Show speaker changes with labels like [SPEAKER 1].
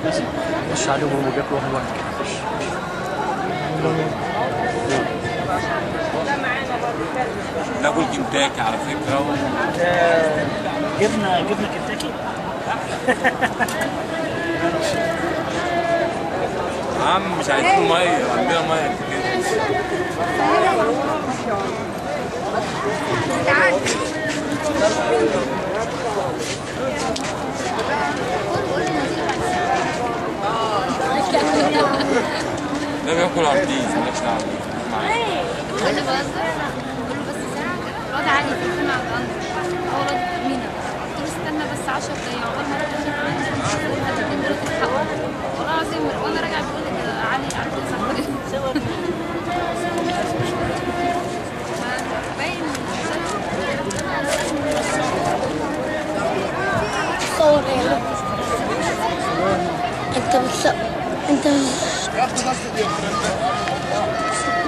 [SPEAKER 1] خش عليهم وهم بياكلوا واحد واحد
[SPEAKER 2] ناكل كنتاكي على فكره و...
[SPEAKER 1] جبنه جبنه كنتاكي
[SPEAKER 2] يا عم مش عايزين ميه عندنا ميه كده ده بياكل عرضيز مالكش دعوه بيه. معايا.
[SPEAKER 3] كل بهزر كل بس ساعة الواد علي في الفيلم عند أندر هو الواد مينا قلت له استنى بس 10 دقايق عقبال ما ارجع من عندي هتدين دول تلحقوا والله العظيم وانا راجع بيقول لي علي عارف ايه صاحبي باين
[SPEAKER 4] صور ايه انت بتص... انت